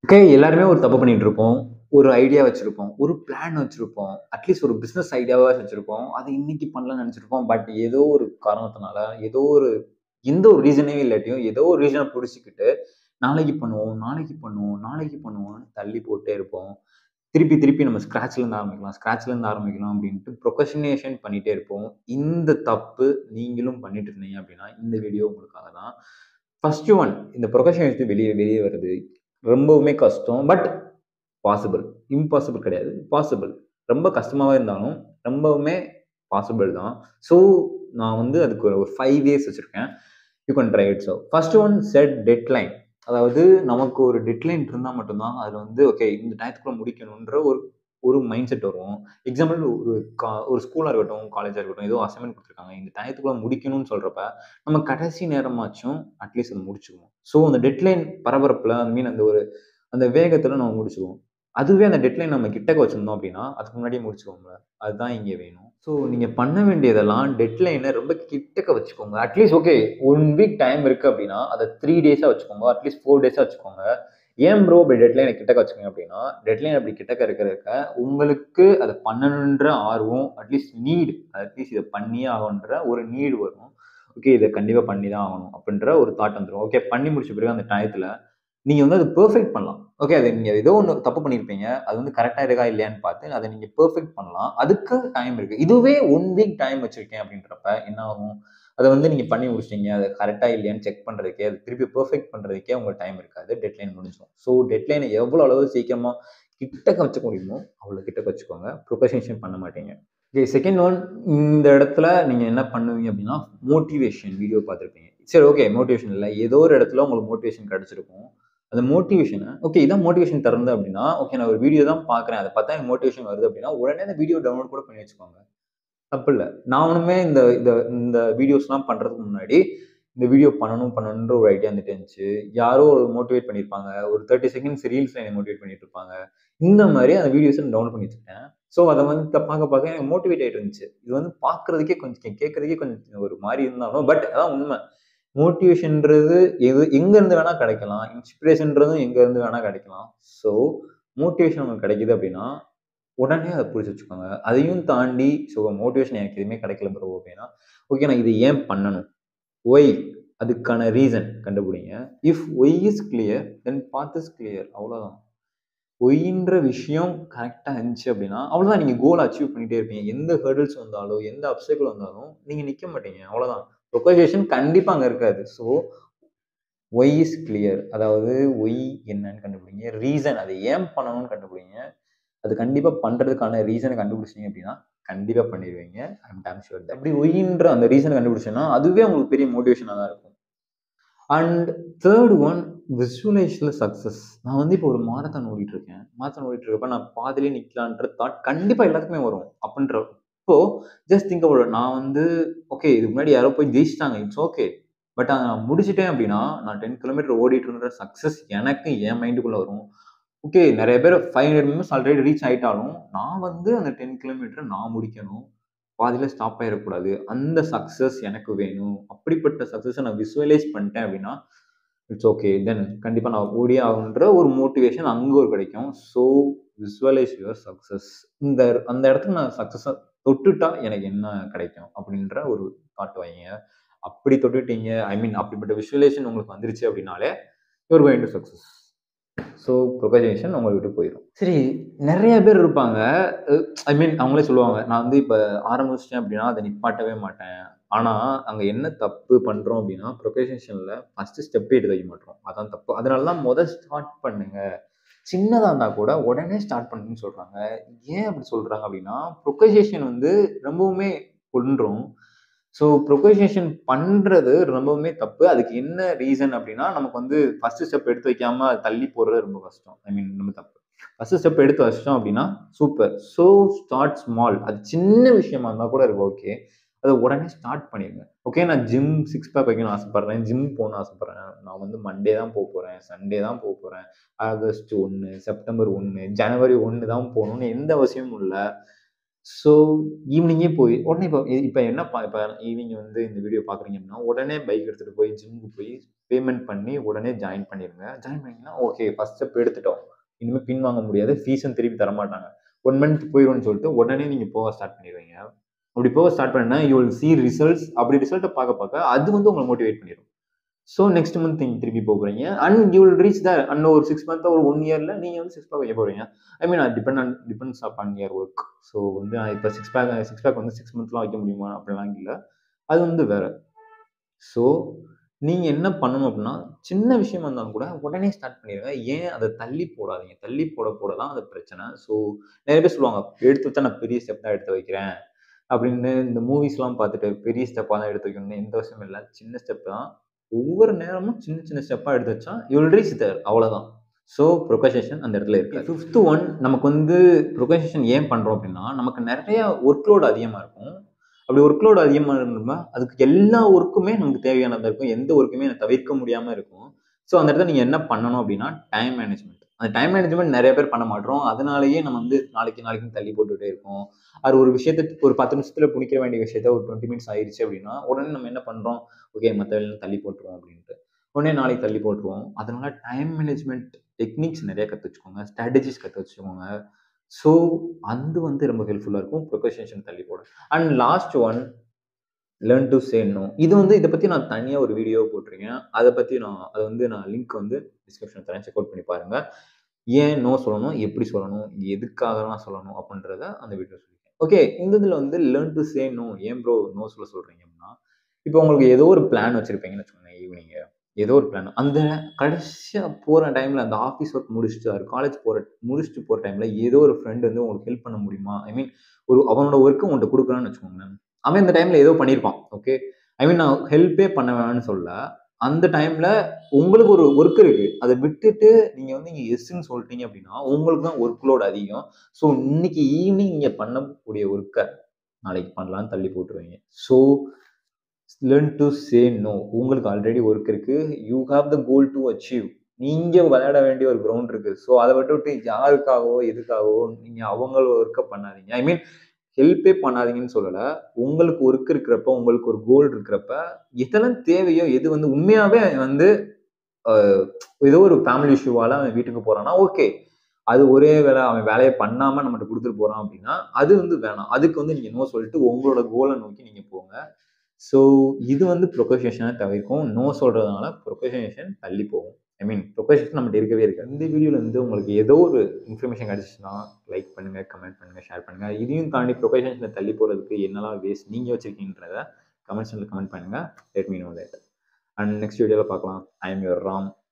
okay எல்லாருமே ஒரு தப்பு பண்ணிட்டு இருப்போம் ஒரு ஐடியா வச்சிருப்போம் ஒரு பிளான் வச்சிருப்போம் அட்லீஸ்ட் ஒரு பிஸ்னஸ் ஐடியாவாக வச்சிருப்போம் அதை இன்னைக்கு பண்ணலாம்னு நினச்சிருப்போம் பட் ஏதோ ஒரு காரணத்தினால ஏதோ ஒரு எந்த ஒரு ரீசனே இல்லாட்டியும் ஏதோ ஒரு ரீசனை பிடிச்சிக்கிட்டு நாளைக்கு பண்ணுவோம் நாளைக்கு பண்ணுவோம் நாளைக்கு பண்ணுவோம்னு தள்ளி போட்டே இருப்போம் திருப்பி திருப்பி நம்ம ஸ்க்ராட்ச்ல இருந்து ஆரம்பிக்கலாம் ஸ்க்ராட்ச்ல இருந்து ஆரம்பிக்கலாம் அப்படின்ட்டு ப்ரொஃபஷனேஷன் பண்ணிட்டே இருப்போம் இந்த தப்பு நீங்களும் பண்ணிட்டு இருந்தீங்க அப்படின்னா இந்த வீடியோ உங்களுக்காக தான் ஃபர்ஸ்ட் ஒன் இந்த ப்ரொஃபஷனேஷன் வெளியே வெளியே வருது ரொம்பவுமே கஷ்டம் பட் பாசிபிள் இம்பாசிபிள் கிடையாது பாசிபிள் ரொம்ப கஷ்டமாகவே இருந்தாலும் ரொம்பவுமே பாசிபிள் தான் ஸோ நான் வந்து அதுக்கு ஒரு ஃபைவ் இயர்ஸ் வச்சுருக்கேன் you can try it so first one set deadline அதாவது நமக்கு ஒரு டெட்லைன் இருந்தால் மட்டும்தான் அதில் வந்து ஓகே இந்த டயத்துக்குள்ளே முடிக்கணுன்ற ஒரு ஒரு மைண்ட் செட் வரும் எக்ஸாம்பிள் ஒரு கா ஒரு ஸ்கூலாக இருக்கட்டும் காலேஜாக இருக்கட்டும் ஏதோ அசைன்மெண்ட் கொடுத்துருக்காங்க இந்த டயத்துக்குள்ளே முடிக்கணும்னு சொல்கிறப்ப நம்ம கடைசி நேரமாச்சும் அட்லீஸ்ட் அதை முடிச்சுக்குவோம் ஸோ அந்த டெட்லைன் பரபரப்பில் அந்த மீன் அந்த ஒரு அந்த வேகத்தில் நம்ம முடிச்சுக்குவோம் அதுவே அந்த டெட்லைன் நம்ம கிட்டக்க வச்சுருந்தோம் அப்படின்னா அதுக்கு முன்னாடியே முடிச்சுக்கோங்க அதுதான் இங்கே வேணும் ஸோ நீங்கள் பண்ண வேண்டியதெல்லாம் டெட்லைனை ரொம்ப கிட்டக்க வச்சுக்கோங்க at least okay one week time இருக்குது அப்படின்னா அதை த்ரீ டேஸாக வச்சுக்கோங்க அட்லீஸ்ட் ஃபோர் டேஸாக வச்சுக்கோங்க ஏன் ப்ரோ அப்படி டெட்லைனை கிட்டக்க வச்சுக்கோங்க அப்படின்னா டெட்லைன் அப்படி கிட்டக்க இருக்க இருக்க உங்களுக்கு அதை பண்ணணுன்ற ஆர்வம் அட்லீஸ்ட் நீடு அட்லீஸ்ட் இதை பண்ணியே ஆகுன்ற ஒரு நீடு வரும் ஓகே இதை கண்டிப்பாக பண்ணி தான் ஆகணும் அப்படின்ற ஒரு தாட் வந்துடும் ஓகே பண்ணி முடிச்ச பிறகு அந்த டயத்தில் நீங்கள் வந்து அது பெர்ஃபெக்ட் பண்ணலாம் ஓகே அது நீங்கள் ஏதோ ஒன்று தப்பு பண்ணியிருப்பீங்க அது வந்து கரெக்டாக இருக்கா இல்லையான்னு பார்த்து அதை நீங்கள் பெர்ஃபெக்ட் பண்ணலாம் அதுக்கு டைம் இருக்குது இதுவே ஒன் வீக் டைம் வச்சுருக்கேன் அப்படின்றப்ப என்ன ஆகும் அதை வந்து நீங்கள் பண்ணி முடிச்சிட்டீங்க அது கரெக்டாக இல்லையான்னு செக் பண்ணுறதுக்கே அது திருப்பி பெர்ஃபெக்ட் பண்ணுறதுக்கே உங்களுக்கு டைம் இருக்காது டெட்லைன் முடிஞ்சிடும் ஸோ டெட்லைனை எவ்வளோ அளவு சீக்கிரமாக கிட்டக்க வச்சுக்க முடியுமோ அவ்வளோ கிட்டக்க வச்சுக்கோங்க ப்ரொஃபஷனேஷன் பண்ண மாட்டீங்க ஓகே செகண்ட் ஒன் இந்த இடத்துல நீங்கள் என்ன பண்ணுவீங்க அப்படின்னா மோட்டிவேஷன் வீடியோ பார்த்துருப்பீங்க சரி ஓகே மோட்டிவேஷன் இல்லை ஏதோ ஒரு இடத்துல உங்களுக்கு மோட்டிவேஷன் கிடச்சிருக்கும் அந்த மோட்டிவேஷனை ஓகே இதான் மோட்டிவேஷன் தருது அப்படின்னா ஓகே நான் ஒரு வீடியோ தான் பார்க்குறேன் அதை பார்த்தா எனக்கு மோட்டிவேஷன் வருது அப்படின்னா உடனே அந்த வீடியோ டவுன்லோட் கூட பண்ணி வச்சுக்கோங்க தப்பு இல்லை நானுமே இந்த இந்த இந்த வீடியோஸ்லாம் பண்ணுறதுக்கு முன்னாடி இந்த வீடியோ பண்ணணும் பண்ணணுன்ற ஒரு ஐடியா வந்துட்டு இருந்துச்சு யாரோ ஒரு மோட்டிவேட் பண்ணியிருப்பாங்க ஒரு தேர்ட்டி செகண்ட்ஸ் ரீல்ஸில் என்னை மோட்டிவேட் பண்ணிட்டு இருப்பாங்க இந்த மாதிரி அந்த வீடியோஸை நான் டவுன்லோட் பண்ணி வச்சுட்டேன் ஸோ அதை வந்து பார்க்க பார்க்க எனக்கு மோட்டிவேட் ஆகிட்டு இருந்துச்சு இது வந்து பார்க்குறதுக்கே கொஞ்சம் கேட்குறதுக்கே கொஞ்சம் ஒரு மாதிரி இருந்தாலும் பட் அதான் உண்மை மோட்டிவேஷன்ன்றது எது எங்கேருந்து வேணால் கிடைக்கலாம் இன்ஸ்பிரேஷன்றதும் எங்கேருந்து வேணால் கிடைக்கலாம் ஸோ மோட்டிவேஷன் உங்களுக்கு கிடைக்குது அப்படின்னா உடனே அதை பிடிச்சி வச்சுக்கோங்க அதையும் தாண்டி ஸோ மோட்டிவேஷன் எனக்கு எதுவுமே கிடைக்கல ப்ரோ அப்படின்னா ஓகே நான் இது ஏன் பண்ணணும் ஒய் அதுக்கான ரீசன் கண்டுபிடிங்க if why is clear then path is clear அவ்வளோதான் ஒய்ன்ற விஷயம் கரெக்டாக இருந்துச்சு அப்படின்னா அவ்வளோதான் நீங்கள் கோல் அச்சீவ் பண்ணிகிட்டே இருப்பீங்க எந்த ஹர்டில்ஸ் வந்தாலும் எந்த அப்சைக்கிள் வந்தாலும் நீங்கள் நிற்க மாட்டீங்க அவ்வளோதான் ப்ரொக்கசேஷன் கண்டிப்பாக அங்கே இருக்காது ஸோ ஒய் இஸ் கிளியர் அதாவது ஒய் என்னன்னு கண்டுபிடிங்க ரீசன் அதை ஏன் பண்ணணும்னு கண்டுபிடிங்க அது கண்டிப்பாக பண்ணுறதுக்கான ரீசனை கண்டுபிடிச்சிங்க அப்படின்னா கண்டிப்பாக பண்ணிடுவீங்க ஐம் டேம் ஷுவர் அப்படி ஒய்ன்ற அந்த ரீசனை கண்டுபிடிச்சோன்னா அதுவே உங்களுக்கு பெரிய மோட்டிவேஷனாக தான் இருக்கும் அண்ட் தேர்ட் ஒன் விசுவலைஸில் சக்ஸஸ் நான் வந்து இப்போ ஒரு மாரத்தான் ஓடிட்டு இருக்கேன் மாரத்தான் ஓடிட்டு இருக்கப்ப நான் பாதிலே நிற்கலான்ற தாட் கண்டிப்பாக எல்லாத்துக்குமே வரும் அப்படின்ற இப்போ ஜஸ்ட் திங்க் அபவுட் நான் வந்து ஓகே இதுக்கு முன்னாடி யாரோ போய் ஜெயிச்சிட்டாங்க இட்ஸ் ஓகே பட் அதை நான் முடிச்சிட்டேன் அப்படின்னா நான் டென் கிலோமீட்டர் ஓடிட்டு இருந்த சக்ஸஸ் எனக்கு என் மைண்டுக்குள்ளே வரும் ஓகே நிறைய பேர் five hundred members already reach ஆகிட்டாலும் நான் வந்து அந்த டென் கிலோமீட்டர் நான் முடிக்கணும் பாதியில் ஸ்டாப் ஆகிடக்கூடாது அந்த சக்ஸஸ் எனக்கு வேணும் அப்படிப்பட்ட சக்ஸஸை நான் விசுவலைஸ் பண்ணிட்டேன் அப்படின்னா இட்ஸ் ஓகே தென் கண்டிப்பாக நான் ஓடியே ஆகுன்ற ஒரு மோட்டிவேஷன் அங்கே ஒரு கிடைக்கும் ஸோ விசுவலைஸ் யுவர் சக்ஸஸ் இந்த அந்த இடத்துக்கு நான் சக்ஸஸை தொட்டுட்டா எனக்கு என்ன கிடைக்கும் அப்படின்ற ஒரு தாட் வைங்க அப்படி தொட்டுட்டீங்க ஐ மீன் அப்படிப்பட்ட விஷுவலேஷன் உங்களுக்கு வந்துருச்சு அப்படின்னாலே your going to success so ப்ரொபஜேஷன் உங்களை விட்டு போயிடும் சரி நிறைய பேர் இருப்பாங்க ஐ மீன் அவங்களே சொல்லுவாங்க நான் வந்து இப்போ ஆரம்பிச்சிட்டேன் அப்படின்னா அதை நிப்பாட்டவே மாட்டேன் ஆனால் அங்கே என்ன தப்பு பண்ணுறோம் அப்படின்னா ப்ரொபேஷனில் ஃபஸ்ட்டு ஸ்டெப்பே எடுத்து வைக்க மாட்டோம் அதான் தப்பு அதனால தான் முதல் ஸ்டார்ட் பண்ணுங்க சின்னதாக இருந்தால் கூட உடனே ஸ்டார்ட் பண்ணுன்னு சொல்கிறாங்க ஏன் அப்படி சொல்கிறாங்க அப்படின்னா ப்ரொக்கசேஷன் வந்து ரொம்பவுமே கொன்றும் ஸோ ப்ரொக்கசேஷன் பண்ணுறது ரொம்பவுமே தப்பு அதுக்கு என்ன ரீசன் அப்படின்னா நமக்கு வந்து ஃபஸ்ட்டு ஸ்டெப் எடுத்து வைக்காம தள்ளி போடுறது ரொம்ப கஷ்டம் ஐ மீன் ரொம்ப தப்பு ஃபஸ்ட்டு ஸ்டெப் எடுத்து வச்சிட்டோம் அப்படின்னா சூப்பர் ஸோ ஸ்டார்ட் ஸ்மால் அது சின்ன விஷயமா இருந்தால் கூட இருக்கு ஓகே அதை உடனே ஸ்டார்ட் பண்ணிடுங்க ஓகே நான் ஜிம் சிக்ஸ் பேக் வைக்கணும்னு ஆசைப்பட்றேன் ஜிம் போகணும்னு ஆசைப்பட்றேன் நான் வந்து மண்டே தான் போக போகிறேன் சண்டே தான் போக போகிறேன் ஆகஸ்ட் ஒன்று செப்டம்பர் ஒன்று ஜனவரி ஒன்று தான் போகணும்னு எந்த அவசியமும் இல்லை ஸோ ஈவினிங்கே போய் உடனே இப்போ இப்போ என்ன இப்போ ஈவினிங் வந்து இந்த வீடியோ பார்க்குறீங்க அப்படின்னா உடனே பைக் எடுத்துகிட்டு போய் ஜிம்முக்கு போய் பேமெண்ட் பண்ணி உடனே ஜாயின் பண்ணிடுங்க ஜாயின் பண்ணிங்கன்னா ஓகே ஃபர்ஸ்ட் ஸ்டெப் எடுத்துட்டோம் இனிமேல் பின் வாங்க முடியாது ஃபீஸும் திருப்பி தர மாட்டாங்க ஒன் மந்த் போயிடும்னு சொல்லிட்டு உடனே நீங்கள் போக ஸ்டார்ட் பண்ணிடுவீங்க அப்படி போக ஸ்டார்ட் பண்ணா யூ வில் சி ரிசல்ட்ஸ் அப்படி ரிசல்ட்டை பார்க்க பார்க்க அது வந்து உங்களை மோட்டிவேட் பண்ணிடும் ஸோ நெக்ஸ்ட் மந்த் நீங்கள் திருப்பி போக போகிறீங்க and you will reach the and ஒரு சிக்ஸ் மந்த் ஒரு ஒன் இயரில் நீங்கள் வந்து சிக்ஸ் பேக் வைக்க போகிறீங்க ஐ மீன் அது depend on depends upon your work so வந்து நான் இப்போ சிக்ஸ் பேக் சிக்ஸ் பேக் வந்து சிக்ஸ் மந்த்லாம் வைக்க முடியுமா அப்படிலாம் இல்லை அது வந்து வேறு ஸோ நீங்கள் என்ன பண்ணணும் அப்படின்னா சின்ன விஷயமா இருந்தாலும் கூட உடனே ஸ்டார்ட் பண்ணிடுங்க ஏன் அதை தள்ளி போடாதீங்க தள்ளி போட போட தான் அது பிரச்சனை ஸோ நிறைய பேர் சொல்லுவாங்க எடுத்து வச்சா நான் பெரிய ஸ்டெப் தான் எடுத்து வைக்கிறேன் அப்படின்னு இந்த மூவிஸ்லாம் பார்த்துட்டு பெரிய ஸ்டெப்பாக தான் எடுத்து வைக்கணும்னு எந்த விஷயம் இல்லை சின்ன ஸ்டெப் தான் ஒவ்வொரு நேரமும் சின்ன சின்ன ஸ்டெப்பாக எடுத்து வச்சா யூல் ரீச் தர் அவ்வளோதான் ஸோ ப்ரொகசேஷன் அந்த இடத்துல இருக்கு ஃபிஃப்த்து ஒன் நமக்கு வந்து ப்ரொகசேஷன் ஏன் பண்ணுறோம் அப்படின்னா நமக்கு நிறைய ஒர்க் லோடு அதிகமாக இருக்கும் அப்படி ஒர்க் லோடு அதிகமாக இருந்தால் அதுக்கு எல்லா ஒர்க்குமே நமக்கு தேவையானதாக இருக்கும் எந்த ஒர்க்குமே தவிர்க்க முடியாமல் இருக்கும் ஸோ அந்த இடத்துல நீங்கள் என்ன பண்ணணும் அப்படின்னா டைம் மேனேஜ்மெண்ட் அந்த டைம் மேனேஜ்மெண்ட் நிறைய பேர் பண்ண மாட்டோம் அதனாலேயே நம்ம வந்து நாளைக்கு நாளைக்கு தள்ளி போட்டுகிட்டே இருக்கோம் அது ஒரு விஷயத்த ஒரு பத்து நிமிஷத்தில் முடிக்கிற வேண்டிய விஷயத்த ஒரு டுவெண்ட்டி மினிட்ஸ் ஆயிடுச்சு அப்படின்னா உடனே நம்ம என்ன பண்ணுறோம் ஓகே மற்ற வேலையும் தள்ளி போட்டுருவோம் அப்படின்ட்டு உடனே நாளைக்கு தள்ளி போட்டுருவோம் அதனால டைம் மேனேஜ்மெண்ட் டெக்னிக்ஸ் நிறைய கற்று வச்சுக்கோங்க ஸ்ட்ராட்டஜிஸ் கற்று வச்சுக்கோங்க ஸோ அது வந்து ரொம்ப ஹெல்ப்ஃபுல்லாக இருக்கும் ப்ரொகஷேஷன் தள்ளி போட and last one learn to say no இது வந்து இதை பற்றி நான் தனியாக ஒரு வீடியோ போட்டிருக்கேன் அதை பற்றி நான் அதை வந்து நான் லிங்க் வந்து டிஸ்கிரிப்ஷன் தரேன் செக் அவுட் பண்ணி பாருங்கள் ஏன் நோ சொல்லணும் எப்படி சொல்லணும் எதுக்காகலாம் சொல்லணும் அப்படின்றத அந்த வீடியோ சொல்லியிருக்கேன் ஓகே இந்த இதில் வந்து லேர்ன் டு சே நோ ஏன் ப்ரோ நோ சொல்ல சொல்கிறீங்க அப்படின்னா இப்போ உங்களுக்கு ஏதோ ஒரு பிளான் வச்சுருப்பீங்கன்னு வச்சுக்கோங்க ஈவினிங்கு ஏதோ ஒரு பிளான் அந்த கடைசியாக போகிற டைமில் அந்த ஆஃபீஸ் ஒர்க் முடிச்சுட்டு அவர் காலேஜ் போகிற முடிச்சுட்டு போகிற டைமில் ஏதோ ஒரு ஃப்ரெண்ட் வந்து உங்களுக்கு ஹெல்ப் பண்ண முடியுமா ஐ மீன் ஒரு அவனோட ஒர்க்கு உங்கள்கிட்ட கொடுக்குறான்னு வச்சுக்கோங்களேன் அவன் இந்த டைமில் ஏதோ பண்ணியிருப்பான் ஓகே ஐ மீன் நான் ஹெல்ப்பே பண்ண வேணாம்னு சொல்ல அந்த டைமில் உங்களுக்கு ஒரு ஒர்க் இருக்குது அதை விட்டுட்டு நீங்கள் வந்து நீங்கள் எஸ்ன்னு சொல்லிட்டீங்க அப்படின்னா உங்களுக்கு தான் ஒர்க் லோட் அதிகம் ஸோ இன்னைக்கு ஈவினிங் நீங்கள் பண்ணக்கூடிய ஒர்க்கை நாளைக்கு பண்ணலான்னு தள்ளி போட்டுருவீங்க so learn to say no உங்களுக்கு ஆல்ரெடி ஒர்க் இருக்கு you have the goal to achieve நீங்க விளையாட வேண்டிய ஒரு கிரவுண்ட் இருக்கு ஸோ அதை விட்டு விட்டு யாருக்காகவோ எதுக்காகவோ நீங்க அவங்கள ஒர்க்கை பண்ணாதீங்க ஐ மீன் ஹெல்ப்பே பண்ணாதீங்கன்னு சொல்லல உங்களுக்கு ஒர்க் இருக்கிறப்ப உங்களுக்கு ஒரு கோல் இருக்கிறப்ப எதெல்லாம் தேவையோ எது வந்து உண்மையாவே வந்து ஏதோ ஒரு ஃபேமிலி இஷ்யூவால அவன் வீட்டுக்கு போறான்னா ஓகே அது ஒரே வேலை அவன் வேலையை பண்ணாம நம்மகிட்ட கொடுத்துட்டு போறான் அப்படின்னா அது வந்து வேணாம் அதுக்கு வந்து நீங்க நோ சொல்லிட்டு உங்களோட கோலை நோக்கி நீங்க போங்க ஸோ இது வந்து ப்ரொகஷேஷனை தவிர்க்கும் நோ சொல்கிறதுனால ப்ரொகஷேஷன் தள்ளி போகும் ஐ மீன் ப்ரொகஷேஷன் நம்மகிட்ட இருக்கவே இருக்கு இந்த வீடியோவில் வந்து உங்களுக்கு ஏதோ ஒரு இன்ஃபர்மேஷன் கிடச்சிச்சுன்னா லைக் பண்ணுங்கள் கமெண்ட் பண்ணுங்கள் ஷேர் பண்ணுங்கள் இதையும் தாண்டி ப்ரொகஷேஷனில் தள்ளி போகிறதுக்கு என்னெல்லாம் வேஸ்ட் நீங்கள் வச்சுருக்கீங்கன்றத கமெண்ட்ஸில் கமெண்ட் பண்ணுங்கள் let me know that and next வீடியோவில் பார்க்கலாம் ஐ எம் யுவர் ராம்